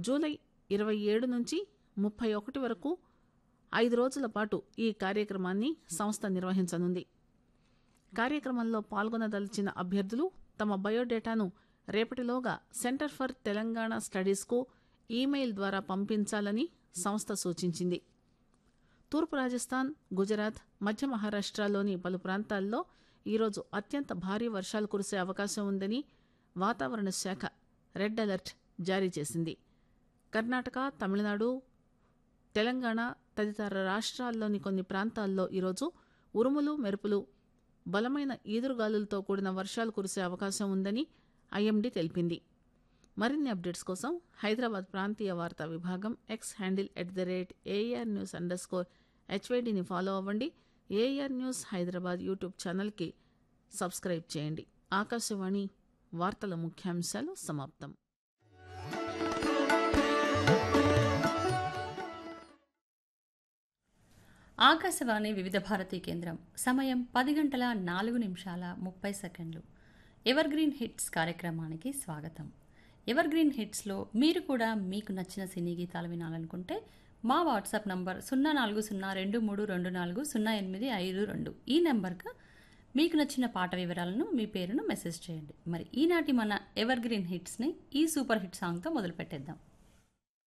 July ఇరవై ఏడు నుంచి ముప్పై ఒకటి వరకు ఐదు రోజుల పాటు ఈ కార్యక్రమాన్ని సంస్థ నిర్వహించనుంది కార్యక్రమంలో పాల్గొనదలిచిన అభ్యర్థులు తమ బయోడేటాను రేపటిలోగా సెంటర్ ఫర్ తెలంగాణ స్టడీస్కు ఈమెయిల్ ద్వారా పంపించాలని సంస్థ సూచించింది తూర్పు రాజస్థాన్ గుజరాత్ మధ్య మహారాష్ట్రలోని పలు ప్రాంతాల్లో ఈరోజు అత్యంత భారీ వర్షాలు కురిసే అవకాశం ఉందని వాతావరణ శాఖ రెడ్ అలర్ట్ జారీ చేసింది కర్ణాటక తమిళనాడు తెలంగాణ తదితర రాష్ట్రాల్లోని కొన్ని ప్రాంతాల్లో ఈరోజు ఉరుములు మెరుపులు బలమైన ఈదురుగాలులతో కూడిన వర్షాలు కురిసే అవకాశం ఉందని ఐఎండీ తెలిపింది మరిన్ని అప్డేట్స్ కోసం హైదరాబాద్ ప్రాంతీయ వార్తా విభాగం X handle at the rate AIR news under score హెచ్వైడిని ఫాలో అవ్వండి ఏఆర్ న్యూస్ హైదరాబాద్ యూట్యూబ్ ఛానల్కి సబ్స్క్రైబ్ చేయండి ఆకాశవాణి వార్తల ముఖ్యాంశాలు సమాప్తం ఆకాశవాణి వివిధ భారతీ కేంద్రం సమయం పది గంటల నాలుగు నిమిషాల ముప్పై సెకండ్లు ఎవర్ గ్రీన్ హిట్స్ కార్యక్రమానికి స్వాగతం ఎవర్ గ్రీన్ హిట్స్లో మీరు కూడా మీకు నచ్చిన సినీ గీతాలు వినాలనుకుంటే మా వాట్సాప్ నంబర్ సున్నా నాలుగు సున్నా రెండు మూడు రెండు నాలుగు సున్నా ఎనిమిది ఐదు రెండు ఈ నెంబర్కు మీకు నచ్చిన పాట వివరాలను మీ పేరును మెసేజ్ చేయండి మరి ఈనాటి మన ఎవర్ గ్రీన్ హిట్స్ని ఈ సూపర్ హిట్ సాంగ్తో మొదలు పెట్టేద్దాం